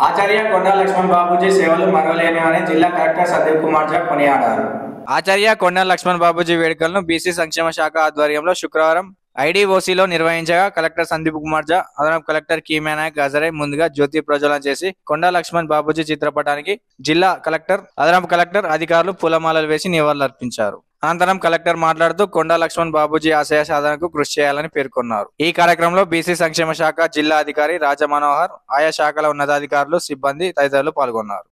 ఆచార్య కొండా లక్ష్మణ్ బాబూజీ సేవలు మరవలేనివని జిల్లా కలెక్టర్ సందీప్ కుమార్ జా కొనియాడారు ఆచార్య కొండా లక్ష్మణ్ బాబూజీ వేడుకలను బీసీ సంక్షేమ శాఖ ఆధ్వర్యంలో శుక్రవారం ఐడిఓసిలో నిర్వహించగా కలెక్టర్ సందీప్ కుమార్ జా అదనపు కలెక్టర్ కీమే నాయక్ హాజరై ముందుగా జ్యోతి ప్రజ్వలన చేసి కొండా లక్ష్మణ్ బాబూజీ చిత్రపటానికి జిల్లా కలెక్టర్ అదనపు కలెక్టర్ అధికారులు పూలమాలలు వేసి నివాళులర్పించారు అనంతరం కలెక్టర్ మాట్లాడుతూ కొండా లక్ష్మణ్ బాబూజీ ఆశయ సాధనకు కృషి చేయాలని పేర్కొన్నారు ఈ కార్యక్రమంలో బీసీ సంక్షేమ శాఖ జిల్లా అధికారి రాజ మనోహర్ ఆయా శాఖల ఉన్నతాధికారులు సిబ్బంది తదితరులు పాల్గొన్నారు